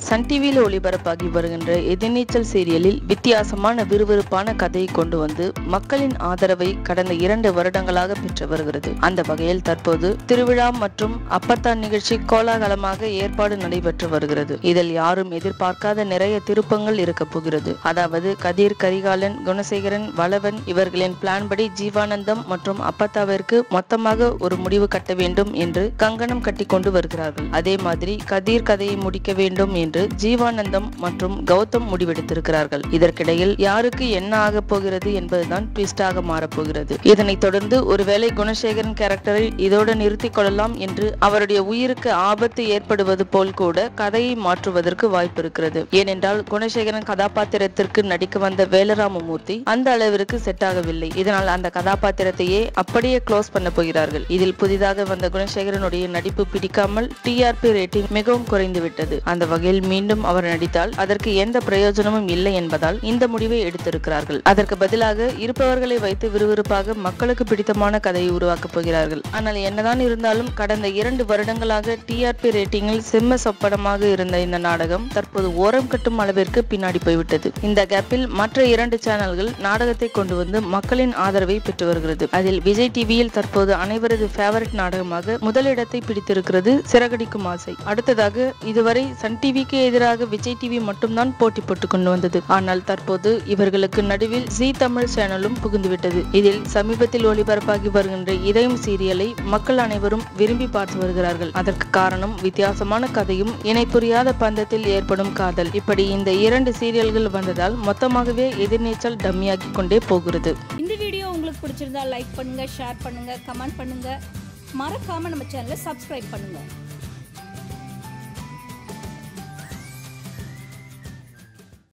Sun டிவியில் ஒளிபரப்பாகி வருகின்ற எதிர்நீச்சல் சீரியலில் வித்தியாசமான விறுவிறுப்பான கதையை கொண்டு வந்து மக்களின் ஆதரவை கடந்த இரண்டு வருடங்களாக பெற்று வருகிறது அந்த வகையில் தற்போது திருவிழா மற்றும் அப்பத்தான் நிகழ்ச்சி கோலாகலமாக ஏற்பாடு நடைபெற்று வருகிறது இதில் யாரும் எதிர்பார்க்காத நிறைய திருப்பங்கள் இருக்க போகிறது அதாவது கதிர் கரிகாலன் குணசேகரன் வளவன் இவர்களின் பிளான் படி ஜீவானந்தம் மற்றும் அப்பத்தாவிற்கு மொத்தமாக ஒரு முடிவு கட்ட வேண்டும் என்று கங்கணம் கட்டி கொண்டு வருகிறார்கள் அதே மாதிரி கதிர் கதையை முடிக்க வேண்டும் என்று ஜீவானந்தம் மற்றும் கௌதம் முடிவெடுத்திருக்கிறார்கள் இதற்கிடையில் யாருக்கு என்ன ஆக போகிறது என்பதுதான் ட்விஸ்டாக மாறப்போகிறது இதனைத் தொடர்ந்து ஒருவேளை குணசேகரன் கேரக்டரை இதோடு நிறுத்திக் கொள்ளலாம் என்று அவருடைய உயிருக்கு ஆபத்து ஏற்படுவது போல் கூட கதையை மாற்றுவதற்கு வாய்ப்பு இருக்கிறது ஏனென்றால் குணசேகரன் கதாபாத்திரத்திற்கு நடிக்க வந்த வேலராமமூர்த்தி அந்த அளவிற்கு செட் ஆகவில்லை இதனால் அந்த கதாபாத்திரத்தையே அப்படியே க்ளோஸ் பண்ண போகிறார்கள் இதில் புதிதாக வந்த குணசேகரனுடைய நடிப்பு பிடிக்காமல் டிஆர்பி ரேட்டிங் மிகவும் குறைந்து விட்டது அந்த வகையில் மீண்டும் அவர் நடித்தால் அதற்கு எந்த பிரயோஜனமும் இல்லை என்பதால் இந்த முடிவை எடுத்திருக்கிறார்கள் அதற்கு பதிலாக இருப்பவர்களை வைத்து விறுவிறுப்பாக மக்களுக்கு பிடித்தமான கதையை உருவாக்கப் போகிறார்கள் ஆனால் என்னதான் இருந்தாலும் கடந்த இரண்டு வருடங்களாக டிஆர்பி ரேட்டிங்கில் செம்ம சொப்பனமாக இருந்த இந்த நாடகம் தற்போது ஓரம் கட்டும் அளவிற்கு பின்னாடி போய்விட்டது இந்த கேப்பில் மற்ற இரண்டு சேனல்கள் நாடகத்தை கொண்டு வந்து மக்களின் ஆதரவை பெற்று வருகிறது அதில் விஜய் டிவியில் தற்போது அனைவரது ஃபேவரட் நாடகமாக முதலிடத்தை பிடித்திருக்கிறது சிறகடிக்கும் ஆசை அடுத்ததாக இதுவரை சன் டிவிக்கு எதிராக விஜய் டிவி மட்டும்தான் போட்டி போட்டுக் கொண்டு வந்தது ஆனால் தற்போது இவர்களுக்கு நடுவில் ஜி தமிழ் சேனலும் புகுந்துவிட்டது இதில் சமீபத்தில் ஒளிபரப்பாகி வருகின்ற இதயம் சீரியலை மக்கள் அனைவரும் விரும்பி பார்த்து வருகிறார்கள் அதற்கு காரணம் வித்தியாசமான கதையும் இணை புரியாத பந்தத்தில் ஏற்படும் காதல் இப்படி இந்த இரண்டு சீரியல்கள் வந்ததால் மொத்தமாகவே எதிர்நீச்சல் டம்மியாகி கொண்டே போகிறது இந்த வீடியோ உங்களுக்கு பிடிச்சிருந்தா லைக் பண்ணுங்க ஷேர் பண்ணுங்க கமெண்ட் பண்ணுங்க மறக்காம நம்ம சேனலை சப்ஸ்கிரைப் பண்ணுங்க